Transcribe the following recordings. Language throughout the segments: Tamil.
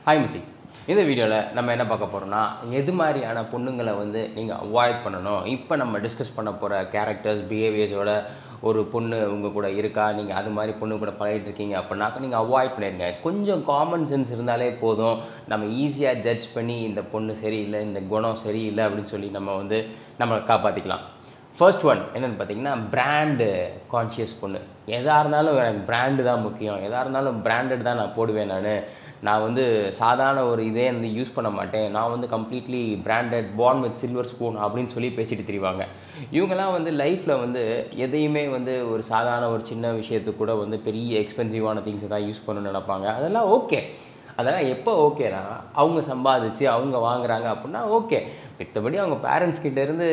ஹாய் மிசி இந்த வீடியோவில் நம்ம என்ன பார்க்க போகிறோம்னா எது மாதிரியான பொண்ணுங்களை வந்து நீங்கள் அவாய்ட் பண்ணணும் இப்போ நம்ம டிஸ்கஸ் பண்ண போகிற கேரக்டர்ஸ் பிஹேவியர்ஸோட ஒரு பொண்ணு உங்கள் கூட இருக்கா நீங்கள் அது மாதிரி பொண்ணு கூட பழகிட்டு இருக்கீங்க அப்படின்னாக்க நீங்கள் அவாய்ட் பண்ணிடுங்க கொஞ்சம் காமன் சென்ஸ் இருந்தாலே போதும் நம்ம ஈஸியாக ஜட்ஜ் பண்ணி இந்த பொண்ணு சரியில்லை இந்த குணம் சரியில்லை அப்படின்னு சொல்லி நம்ம வந்து நம்ம காப்பாற்றிக்கலாம் ஃபர்ஸ்ட் ஒன் என்னென்னு பார்த்தீங்கன்னா பிராண்டு கான்ஷியஸ் பொண்ணு எதாக இருந்தாலும் எனக்கு பிராண்டு தான் முக்கியம் எதாக இருந்தாலும் பிராண்டட் தான் நான் போடுவேன் நான் நான் வந்து சாதாரண ஒரு இதே வந்து யூஸ் பண்ண மாட்டேன் நான் வந்து completely branded born with silver spoon அப்படின்னு சொல்லி பேசிட்டு திரிவாங்க இவங்கெல்லாம் வந்து லைஃப்பில் வந்து எதையுமே வந்து ஒரு சாதாரண ஒரு சின்ன விஷயத்துக்கு கூட வந்து பெரிய எக்ஸ்பென்சிவான திங்ஸை தான் யூஸ் பண்ணணும்னு நினைப்பாங்க அதெல்லாம் ஓகே அதெல்லாம் எப்போ ஓகேனா அவங்க சம்பாதிச்சு அவங்க வாங்குறாங்க அப்படின்னா ஓகே மித்தபடி அவங்க பேரண்ட்ஸ் கிட்டேருந்து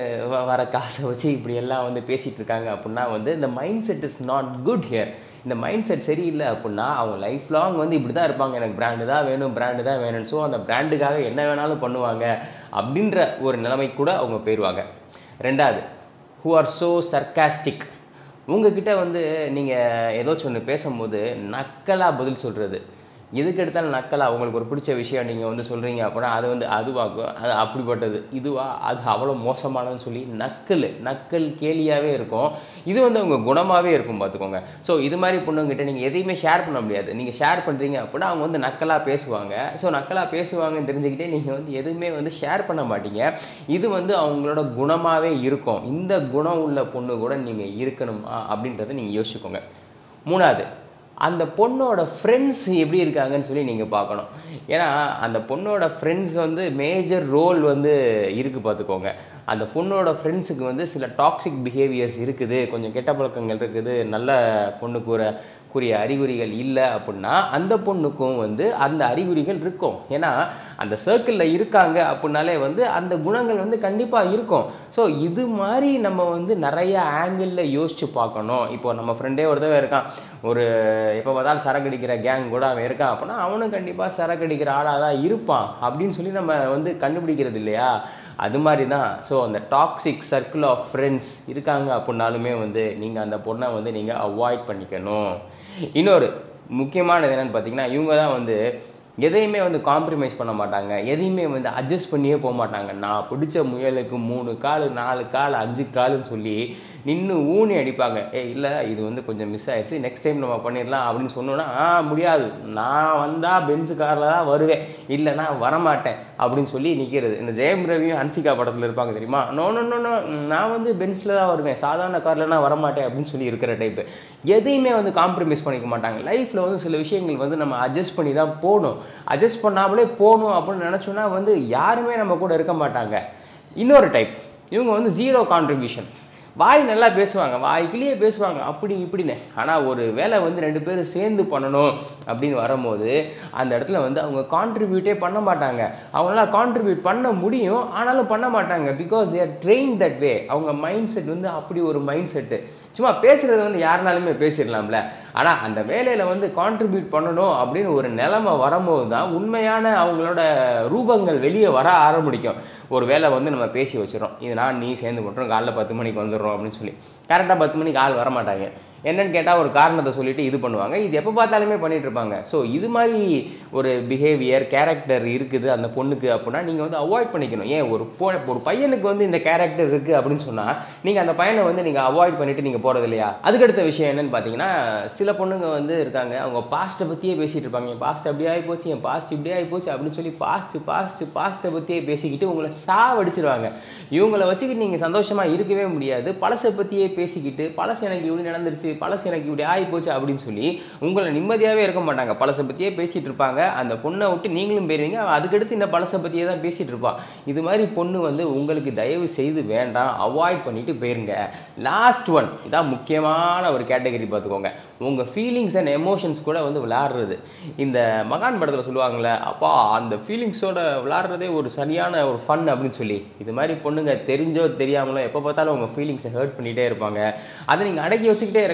வர காசை வச்சு இப்படி எல்லாம் வந்து பேசிகிட்டு இருக்காங்க அப்படின்னா வந்து இந்த mindset is not good here இந்த மைண்ட் செட் சரியில்லை அப்படின்னா அவங்க லைஃப் லாங் வந்து இப்படி தான் இருப்பாங்க எனக்கு பிராண்டு தான் வேணும் பிராண்டு தான் வேணும்னு ஸோ அந்த பிராண்டுக்காக என்ன வேணாலும் பண்ணுவாங்க அப்படின்ற ஒரு நிலைமைக்கு கூட அவங்க போயிடுவாங்க ரெண்டாவது ஹூ ஆர் ஸோ சர்க்காஸ்டிக் உங்ககிட்ட வந்து நீங்கள் ஏதாச்சும் ஒன்று பேசும்போது நக்கலாக பதில் சொல்கிறது எதுக்கு எடுத்தாலும் நக்கலாக உங்களுக்கு ஒரு பிடிச்ச விஷயம் நீங்கள் வந்து சொல்கிறீங்க அப்படின்னா அது வந்து அதுவாக்கும் அது அப்படிப்பட்டது இதுவா அது அவ்வளோ மோசமானதுன்னு சொல்லி நக்கல் நக்கல் கேலியாகவே இருக்கும் இது வந்து உங்கள் குணமாகவே இருக்கும் பார்த்துக்கோங்க ஸோ இது மாதிரி பொண்ணுங்கிட்ட நீங்கள் எதையுமே ஷேர் பண்ண முடியாது நீங்கள் ஷேர் பண்ணுறீங்க அப்படின்னா அவங்க வந்து நக்கலாக பேசுவாங்க ஸோ நக்கலாக பேசுவாங்கன்னு தெரிஞ்சுக்கிட்டே நீங்கள் வந்து எதுவுமே வந்து ஷேர் பண்ண மாட்டீங்க இது வந்து அவங்களோட குணமாகவே இருக்கும் இந்த குணம் உள்ள பொண்ணு கூட நீங்கள் இருக்கணுமா அப்படின்றத நீங்கள் யோசிச்சுக்கோங்க மூணாவது அந்த பொண்ணோட ஃப்ரெண்ட்ஸ் எப்படி இருக்காங்கன்னு சொல்லி நீங்கள் பார்க்கணும் ஏன்னா அந்த பொண்ணோட ஃப்ரெண்ட்ஸ் வந்து மேஜர் ரோல் வந்து இருக்குது பார்த்துக்கோங்க அந்த பொண்ணோட ஃப்ரெண்ட்ஸுக்கு வந்து சில டாக்ஸிக் பிஹேவியர்ஸ் இருக்குது கொஞ்சம் கெட்ட பழக்கங்கள் இருக்குது நல்ல பொண்ணுக்கு ஒரு குறிய அறிகுறிகள் இல்லை அப்படின்னா அந்த பொண்ணுக்கும் வந்து அந்த அறிகுறிகள் இருக்கும் ஏன்னா அந்த சர்க்கிளில் இருக்காங்க அப்படின்னாலே வந்து அந்த குணங்கள் வந்து கண்டிப்பாக இருக்கும் ஸோ இது மாதிரி நம்ம வந்து நிறைய ஆங்கிளில் யோசித்து பார்க்கணும் இப்போ நம்ம ஃப்ரெண்டே ஒருத்தவன் இருக்கான் ஒரு எப்போ பார்த்தாலும் சரக்கு அடிக்கிற கேங் கூட அவன் இருக்கான் அப்படின்னா அவனும் கண்டிப்பாக சரக்கு அடிக்கிற ஆளாக தான் இருப்பான் அப்படின்னு சொல்லி நம்ம வந்து கண்டுபிடிக்கிறது இல்லையா அது மாதிரி தான் ஸோ அந்த டாக்ஸிக் சர்க்கிள் ஆஃப் ஃப்ரெண்ட்ஸ் இருக்காங்க அப்படின்னாலுமே வந்து நீங்கள் அந்த பொண்ணை வந்து நீங்கள் அவாய்ட் பண்ணிக்கணும் இன்னொரு முக்கியமானது என்னென்னு பார்த்தீங்கன்னா இவங்க தான் வந்து எதையுமே வந்து காம்ப்ரமைஸ் பண்ண மாட்டாங்க எதையுமே வந்து அட்ஜஸ்ட் பண்ணியே போக மாட்டாங்க நான் பிடிச்ச முயலுக்கு மூணு கால் நாலு கால் அஞ்சு காலுன்னு சொல்லி நின்று ஊனி அடிப்பாங்க ஏ இல்லை இது வந்து கொஞ்சம் மிஸ் ஆயிடுச்சு நெக்ஸ்ட் டைம் நம்ம பண்ணிடலாம் அப்படின்னு சொன்னோன்னா ஆ முடியாது நான் வந்தால் பென்ஸு காரில் தான் வருவேன் இல்லைனா வரமாட்டேன் அப்படின்னு சொல்லி நிற்கிறது இந்த ஜெயம் ரவியும் ஹன்சிகா படத்தில் இருப்பாங்க தெரியுமா நோ நோ நோ நான் வந்து பென்ஸில் தான் வருவேன் சாதாரண காரில் நான் வரமாட்டேன் அப்படின்னு சொல்லி இருக்கிற டைப்பு எதையுமே வந்து காம்ப்ரமைஸ் பண்ணிக்க மாட்டாங்க லைஃப்பில் வந்து சில விஷயங்கள் வந்து நம்ம அட்ஜஸ்ட் பண்ணி தான் போகணும் அட்ஜஸ்ட் பண்ணாமலே போகணும் அப்படின்னு நினச்சோன்னா வந்து யாருமே நம்ம கூட இருக்க மாட்டாங்க இன்னொரு டைப் இவங்க வந்து ஜீரோ கான்ட்ரிபியூஷன் வாய் நல்லா பேசுவாங்க வாய்க்கிலேயே பேசுவாங்க அப்படி இப்படின்னு ஆனால் ஒரு வேலை வந்து ரெண்டு பேரும் சேர்ந்து பண்ணணும் அப்படின்னு வரும்போது அந்த இடத்துல வந்து அவங்க கான்ட்ரிபியூட்டே பண்ண மாட்டாங்க அவங்களால கான்ட்ரிபியூட் பண்ண முடியும் ஆனாலும் பண்ண மாட்டாங்க because they're train that way அவங்க மைண்ட் செட் வந்து அப்படி ஒரு மைண்ட் செட்டு சும்மா பேசுகிறது வந்து யாருனாலுமே பேசிடலாம்ல ஆனால் அந்த வேலையில் வந்து கான்ட்ரிபியூட் பண்ணணும் அப்படின்னு ஒரு நிலைமை வரும்போது தான் உண்மையான அவங்களோட ரூபங்கள் வெளியே வர ஆரம்பிக்கும் ஒரு வேலை வந்து நம்ம பேசி வச்சிடறோம் இது நான் நீ சேர்ந்து பண்ணுறோம் காலைல பத்து மணிக்கு வந்துடுறோம் அப்படின்னு சொல்லி கரெக்டாக பத்து மணிக்கு ஆள் வர மாட்டாங்க என்னன்னு கேட்டால் ஒரு காரணத்தை சொல்லிட்டு இது பண்ணுவாங்க இது எப்போ பார்த்தாலுமே பண்ணிட்டு இருப்பாங்க ஸோ இது மாதிரி ஒரு பிஹேவியர் கேரக்டர் இருக்குது அந்த பொண்ணுக்கு அப்படின்னா நீங்கள் வந்து அவாய்ட் பண்ணிக்கணும் ஏன் ஒரு பொ ஒரு பையனுக்கு வந்து இந்த கேரக்டர் இருக்குது அப்படின்னு சொன்னால் நீங்கள் அந்த பையனை வந்து நீங்கள் அவாய்ட் பண்ணிட்டு நீங்கள் போகிறது இல்லையா அதுக்கடுத்த விஷயம் என்னன்னு பார்த்தீங்கன்னா சில பொண்ணுங்க வந்து இருக்காங்க அவங்க பாஸ்ட்டை பற்றியே பேசிகிட்டு இருப்பாங்க என் பாஸ்ட் அப்படி ஆகி போச்சு என் பாஸ்ட் இப்படி ஆகி போச்சு அப்படின்னு சொல்லி பாஸ்ட் பாஸ்ட் பாஸ்ட்டை பற்றியே பேசிக்கிட்டு உங்களை சாவடிச்சிருவாங்க இவங்களை வச்சுக்கிட்டு நீங்கள் சந்தோஷமாக இருக்கவே முடியாது பழசை பற்றியே பேசிக்கிட்டு பழசு எனக்கு இப்படி நடந்துருச்சு பழசு எனக்கு இப்படி ஆகி போச்சு அப்படின்னு சொல்லி உங்களை நிம்மதியாகவே இருக்க மாட்டாங்க பழசை பற்றியே பேசிகிட்டு இருப்பாங்க அந்த பொண்ணை விட்டு நீங்களும் போயிருவீங்க அவன் அதுக்கடுத்து இந்த பழசை பற்றியே தான் பேசிகிட்டு இருப்பான் இது மாதிரி பொண்ணு வந்து உங்களுக்கு தயவு செய்து வேண்டாம் அவாய்ட் பண்ணிட்டு போயிருங்க லாஸ்ட் ஒன் இதான் முக்கியமான ஒரு கேட்டகரி பார்த்துக்கோங்க உங்கள் ஃபீலிங்ஸ் அண்ட் எமோஷன்ஸ் கூட வந்து விளாடுறது இந்த மகான் படத்தில் சொல்லுவாங்கள்ல அப்பா அந்த ஃபீலிங்ஸோட விளாடுறதே ஒரு சரியான ஒரு ஃபன் அப்படின்னு சொல்லி இது மாதிரி பொண்ணுங்க தெரிஞ்சோ தெரியாமலோ எப்போ பார்த்தாலும் உங்கள் ஃபீலிங்ஸை ஹர்ட் பண்ணிகிட்டே இருப்பாங்க அதை நீங்கள் அடக்கி வச்சுக்கிட்டே இருக்க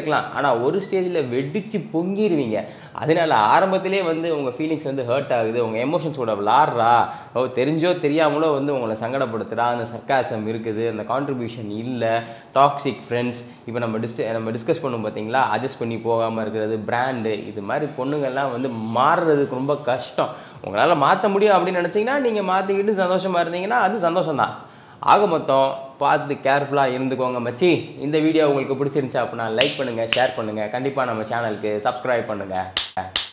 இருக்கலாம் ஆனால் ஒரு ஸ்டேஜில் வெடிச்சு பொங்கிடுவீங்க அதனால ஆரம்பத்திலே வந்து உங்கள் ஃபீலிங்ஸ் வந்து ஹர்ட் ஆகுது உங்கள் எமோஷன்ஸோட விளாட்றா ஓ தெரிஞ்சோ தெரியாமலோ வந்து உங்களை சங்கடப்படுத்துகிறா அந்த சர்க்காசம் இருக்குது அந்த கான்ட்ரிபியூஷன் இல்லை டாக்ஸிக் ஃப்ரெண்ட்ஸ் இப்போ நம்ம டிஸ் நம்ம டிஸ்கஸ் பண்ணுவோம் பார்த்தீங்களா அட்ஜஸ்ட் பண்ணி போகாமல் இருக்கிறது பிராண்டு இது மாதிரி பொண்ணுங்கள்லாம் வந்து மாறுறதுக்கு ரொம்ப கஷ்டம் உங்களால் மாற்ற முடியும் அப்படின்னு நினச்சிங்கன்னா நீங்கள் மாற்றிக்கிட்டு சந்தோஷமாக இருந்தீங்கன்னா அது சந்தோஷம்தான் ஆக மொத்தம் பார்த்து கேர்ஃபுல்லாக இருந்துக்கோங்க மச்சி இந்த வீடியோ உங்களுக்கு பிடிச்சிருந்துச்சு அப்படின்னா லைக் பண்ணுங்கள் ஷேர் பண்ணுங்கள் கண்டிப்பாக நம்ம சேனலுக்கு சப்ஸ்கிரைப் பண்ணுங்கள்